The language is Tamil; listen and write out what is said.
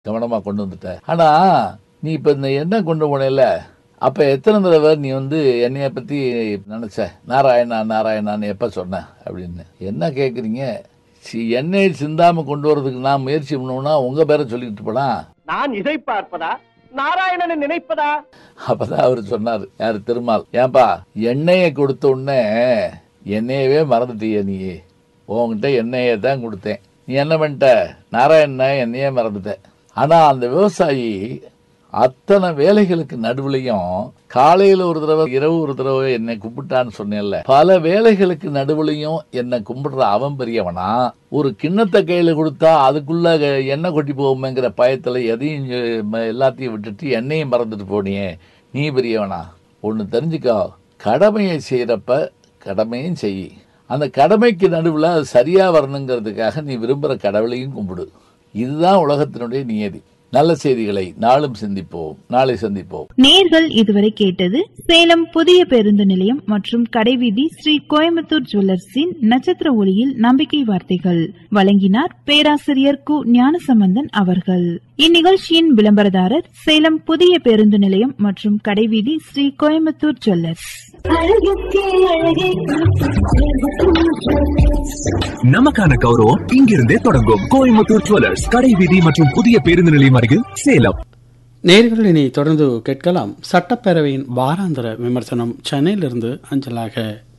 கவனமா கொண்டு வந்துட்ட ஆனா நீ இப்ப இந்த எண்ணெய் கொண்டு போனேல அப்ப எத்தனை தடவை நீ வந்து என்னைய பத்தி நினைச்ச நாராயணா நாராயணான்னு எப்ப சொன்ன அப்படின்னு என்ன கேக்குறீங்க சி- எண்ணெய் சிந்தாம கொண்டு வரதுக்கு நான் முயற்சி பண்ணோம்னா உங்க பேரை சொல்லிட்டு போனா நான் இதை பார்ப்பதா நாராயணனை நினைப்பதா அப்பதான் அவர் சொன்னார் யாரு திருமால் ஏன்பா எண்ணெயை கொடுத்த உடனே எண்ணெயவே மறந்துட்டிய நீ உன்கிட்ட எண்ணெயை தான் கொடுத்தேன் நீ என்ன பண்ணிட்ட நாராயண எண்ணெயே மறந்துட்ட ஆனா அந்த விவசாயி அத்தனை வேலைகளுக்கு நடுவுலையும் காலையில ஒரு தடவை இரவு ஒரு தடவை என்னை கும்பிட்டான்னு சொன்னேன்ல பல வேலைகளுக்கு நடுவுலையும் என்னை கும்பிடுற அவன் பெரியவனா ஒரு கிண்ணத்தை கையில கொடுத்தா அதுக்குள்ள எண்ணெய் கொட்டி போகுமேங்கிற பயத்துல எதையும் ம- எல்லாத்தையும் விட்டுட்டு எண்ணெயும் மறந்துட்டு போனியே நீ பெரியவனா ஒன்னு தெரிஞ்சுக்கோ கடமையை செய்யறப்ப கடமையும் செய் அந்த கடமைக்கு நடுவுல அது சரியா வரணுங்கிறதுக்காக நீ விரும்புற கடவுளையும் கும்பிடு இதுதான் உலகத்தினுடைய நியதி நல்ல செய்திகளை நாளும் சிந்திப்போம் நாளை சந்திப்போம் நேர்கள் இதுவரை கேட்டது சேலம் புதிய பேருந்து நிலையம் மற்றும் கடைவீதி ஸ்ரீ கோயம்புத்தூர் ஜுவல்லர்ஸின் நட்சத்திர ஒளியில் நம்பிக்கை வார்த்தைகள் வழங்கினார் பேராசிரியர் கு ஞானசம்பந்தன் அவர்கள் இந்நிகழ்ச்சியின் விளம்பரதாரர் சேலம் புதிய பேருந்து நிலையம் மற்றும் கடைவீதி ஸ்ரீ கோயம்புத்தூர் ஜுவல்லர்ஸ் நமக்கான கௌரவம் இங்கிருந்தே தொடங்கும் கோயம்புத்தூர் ஜுவல்லர்ஸ் கடை வீதி மற்றும் புதிய பேருந்து நிலையம் அருகில் சேலம் நேர்கள் இனி தொடர்ந்து கேட்கலாம் சட்டப்பேரவையின் வாராந்திர விமர்சனம் சென்னையிலிருந்து அஞ்சலாக